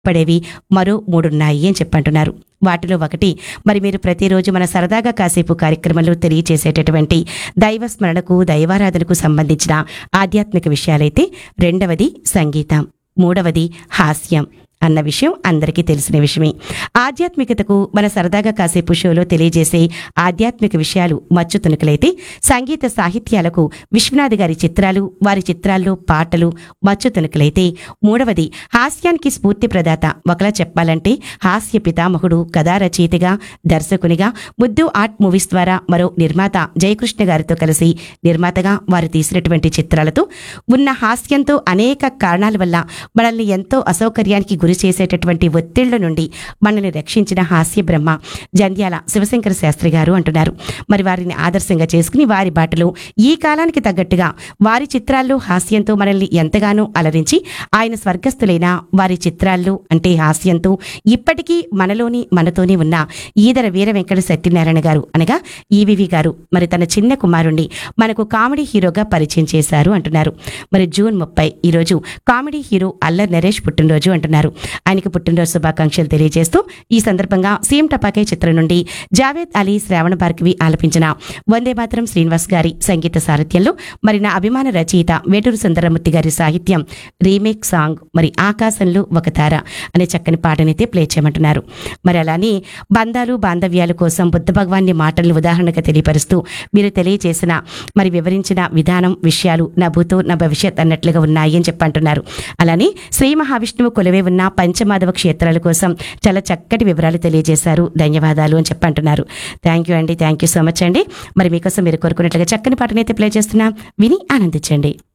పడేవి మరో మూడున్నాయి అని చెప్పంటున్నారు వాటిలో ఒకటి మరి మీరు ప్రతిరోజు మన సరదాగా కాసేపు కార్యక్రమంలో తెలియచేసేటటువంటి దైవ స్మరణకు దైవారాధనకు సంబంధించిన ఆధ్యాత్మిక విషయాలైతే రెండవది సంగీతం మూడవది హాస్యం అన్న విషయం అందరికీ తెలిసిన విషయమే ఆధ్యాత్మికతకు మన సరదాగా కాసేపు షోలో తెలియజేసే ఆధ్యాత్మిక విషయాలు మచ్చు తుణుకులైతే సంగీత సాహిత్యాలకు విశ్వనాథ్ గారి చిత్రాలు వారి చిత్రాల్లో పాటలు మచ్చు తుణుకులైతే మూడవది హాస్యానికి స్ఫూర్తి ప్రదాత ఒకలా చెప్పాలంటే హాస్య పితామహుడు కథా రచయితగా దర్శకునిగా ముద్దు ఆర్ట్ మూవీస్ ద్వారా మరో నిర్మాత జయకృష్ణ గారితో కలిసి నిర్మాతగా వారు తీసినటువంటి చిత్రాలతో ఉన్న హాస్యంతో అనేక కారణాల వల్ల మనల్ని ఎంతో అసౌకర్యానికి గురి చేసేటటువంటి ఒత్తిళ్ల నుండి మనల్ని రక్షించిన హాస్య బ్రహ్మ జంధ్యాల శివశంకర శాస్త్రి గారు అంటున్నారు మరి వారిని ఆదర్శంగా చేసుకుని వారి బాటలో ఈ కాలానికి తగ్గట్టుగా వారి చిత్రాల్లో హాస్యంతో మనల్ని ఎంతగానో అలరించి ఆయన స్వర్గస్థులైన వారి చిత్రాల్లో అంటే హాస్యంతో ఇప్పటికీ మనలోని మనతోనే ఉన్న ఈదర వీర వెంకట సత్యనారాయణ గారు అనగా ఈవివి గారు మరి తన చిన్న కుమారుణ్ణి మనకు కామెడీ హీరోగా పరిచయం చేశారు అంటున్నారు మరి జూన్ ముప్పై ఈరోజు కామెడీ హీరో అల్లర్ నరేష్ పుట్టినరోజు అంటున్నారు ఆయనకి పుట్టినరోజు శుభాకాంక్షలు తెలియజేస్తూ ఈ సందర్భంగా సీఎం టపాకే చిత్రం నుండి జావేద్ అలీ శ్రావణ భార్గవి ఆలపించిన వందే మాత్రం శ్రీనివాస్ గారి సంగీత సారథ్యంలో మరి నా అభిమాన రచయిత వేటూరు సుందరమూర్తి గారి సాహిత్యం రీమేక్ సాంగ్ మరి ఆకాశంలో ఒక తార అనే చక్కని పాటనైతే ప్లే చేయమంటున్నారు మరి అలానే బంధాలు బాంధవ్యాల కోసం బుద్ధ భగవాన్ని మాటలను ఉదాహరణగా తెలియపరుస్తూ మీరు తెలియజేసిన మరి వివరించిన విధానం విషయాలు నా భూతో నా భవిష్యత్ అన్నట్లుగా ఉన్నాయి అని చెప్పంటున్నారు అలానే శ్రీ మహావిష్ణువు కొలువే ఉన్న పంచమాధవ క్షేత్రాల కోసం చాలా చక్కటి వివరాలు తెలియజేశారు ధన్యవాదాలు అని చెప్పంటున్నారు థ్యాంక్ యూ అండి థ్యాంక్ యూ సో మచ్ అండి మరి మీకోసం మీరు కోరుకున్నట్లుగా చక్కని పాటనైతే ప్లే చేస్తున్నా విని ఆనందించండి